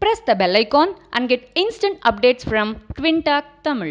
press the bell icon and get instant updates from Twin Talk Tamil.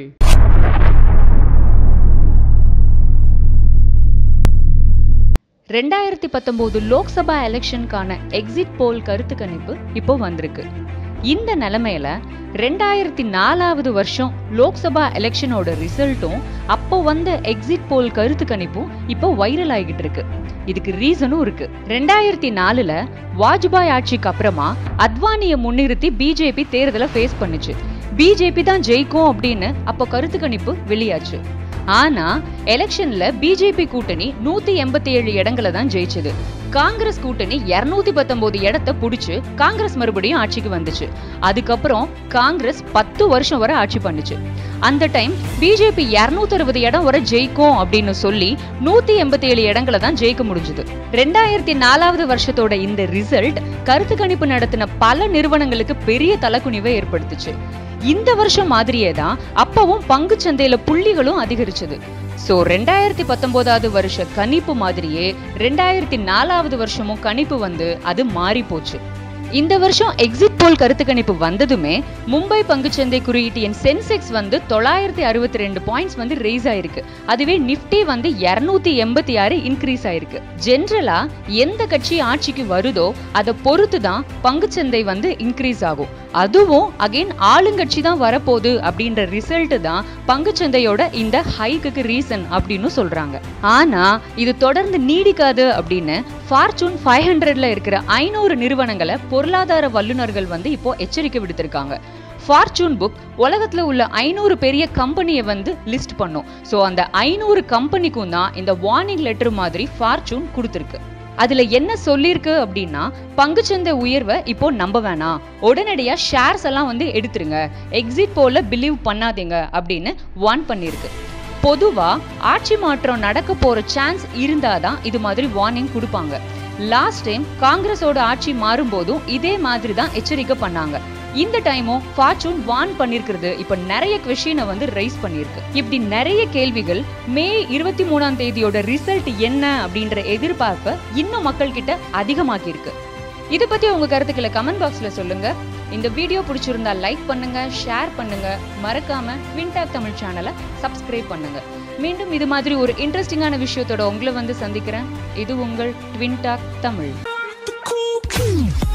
ரெண்டாயிரத்தி பத்தொம்போது Lok Sabha எலெக்ஷனுக்கான exit போல் கருத்து கணிப்பு இப்போ வந்திருக்கு இந்த நிலைமையில ரெண்டாயிரத்தி நாலாவது வருஷம் லோக்சபா எலெக்ஷனோட ரிசல்ட்டும் அப்போ வந்த எக்ஸிட் போல் கருத்து கணிப்பும் இப்போ வைரல் ஆகிட்டு இருக்கு இதுக்கு ரீசனும் இருக்கு ரெண்டாயிரத்தி நாலுல வாஜ்பாய் ஆட்சிக்கு அப்புறமா அத்வானியை முன்னிறுத்தி பிஜேபி தேர்தலை ஃபேஸ் பண்ணுச்சு பிஜேபி தான் ஜெயிக்கும் அப்படின்னு அப்போ கருத்து கணிப்பு வெளியாச்சு ஆனா எலெக்ஷன்ல பிஜேபி கூட்டணி நூத்தி எண்பத்தி ஏழு இடங்களை தான் ஜெயிச்சது காங்கிரஸ் கூட்டணி இருநூத்தி பத்தொன்பது இடத்த புடிச்சு காங்கிரஸ் மறுபடியும் ஆட்சிக்கு வந்துச்சு அதுக்கப்புறம் காங்கிரஸ் பத்து வருஷம் வரை ஆட்சி பண்ணுச்சு அந்த டைம் பிஜேபி இருநூத்தி அறுபது இடம் வரை ஜெயிக்கும் அப்படின்னு சொல்லி நூத்தி எண்பத்தி ஏழு இடங்களை தான் ஜெயிக்க முடிஞ்சது ரெண்டாயிரத்தி நாலாவது வருஷத்தோட இந்த ரிசல்ட் கருத்து கணிப்பு நடத்தின பல நிறுவனங்களுக்கு பெரிய தலைக்குனிவை ஏற்படுத்துச்சு இந்த வருஷம் மாதிரியே தான் அப்பவும் பங்கு சந்தையில புள்ளிகளும் அதிகரிச்சது சோ ரெண்டாயிரத்தி பத்தொன்பதாவது வருஷ கணிப்பு மாதிரியே ரெண்டாயிரத்தி நாலாவது வருஷமும் கணிப்பு வந்து அது மாறி போச்சு இந்த வருஷம் எக்ஸிட் போல் கருத்து கணிப்பு வந்ததுமே மும்பை பங்குச்சந்தை குறியீட்டு என் சென்செக்ஸ் வந்து தொள்ளாயிரத்தி அறுபத்தி ரெண்டு பாயிண்ட்ஸ் வந்து ரேஸ் ஆயிருக்கு அதுவே நிப்டி வந்து இருநூத்தி எண்பத்தி ஆறு இன்க்ரீஸ் ஆயிருக்கு ஜென்ரலா எந்த கட்சி ஆட்சிக்கு வருதோ அதை பொறுத்து தான் பங்குச்சந்தை வந்து இன்க்ரீஸ் ஆகும் அதுவும் அகைன் ஆளுங்கட்சி தான் வரப்போகுது அப்படின்ற ரிசல்ட் தான் பங்குச்சந்தையோட இந்த ஹைக்கு ரீசன் அப்படின்னு சொல்றாங்க ஆனா இது தொடர்ந்து நீடிக்காது அப்படின்னு ஃபார்ச்சூன் ஃபைவ் ஹண்ட்ரட்ல இருக்கிற ஐநூறு நிறுவனங்களை பொருளாதார வல்லுநர்கள் வந்து இப்போ எச்சரிக்கை விடுத்திருக்காங்க ஃபார்ச்சூன் புக் உலகத்துல உள்ள ஐநூறு பெரிய கம்பெனியை வந்து லிஸ்ட் பண்ணும் ஸோ அந்த ஐநூறு கம்பெனிக்கும் தான் இந்த வார்னிங் லெட்டர் மாதிரி ஃபார்ச்சூன் கொடுத்துருக்கு அதுல என்ன சொல்லியிருக்கு அப்படின்னா பங்குச்சந்தை உயர்வை இப்போ நம்ப வேணாம் உடனடியா ஷேர்ஸ் எல்லாம் வந்து எடுத்துருங்க எக்ஸிட் போல பிலீவ் பண்ணாதீங்க அப்படின்னு வார்ன் பண்ணியிருக்கு பொதுவா ஆட்சி மாற்றம் நடக்க போற சான்ஸ் இருந்தாதான் இது மாதிரி வார்னிங் கொடுப்பாங்க லாஸ்ட் டைம் காங்கிரஸோட ஆட்சி மாறும்போதும் இதே மாதிரி தான் எச்சரிக்கை பண்ணாங்க இந்த டைமும் ஃபார்ச்சூன் வார்ன் பண்ணிருக்கிறது இப்ப நிறைய கொஷினை வந்து ரைஸ் பண்ணிருக்கு இப்படி நிறைய கேள்விகள் மே இருபத்தி மூணாம் தேதியோட ரிசல்ட் என்ன அப்படின்ற எதிர்பார்ப்பை இன்னும் மக்கள் கிட்ட அதிகமாக்கி இருக்கு இதை பத்தி உங்க கருத்துக்களை கமெண்ட் பாக்ஸ்ல சொல்லுங்க இந்த வீடியோ பிடிச்சிருந்தா லைக் பண்ணுங்க ஷேர் பண்ணுங்க மறக்காம ட்வின்டாக் தமிழ் சேனலை சப்ஸ்கிரைப் பண்ணுங்க மீண்டும் இது மாதிரி ஒரு இன்ட்ரெஸ்டிங்கான விஷயத்தோட உங்களை வந்து சந்திக்கிறேன் இது உங்கள் ட்வின்டாக் தமிழ் The cool king.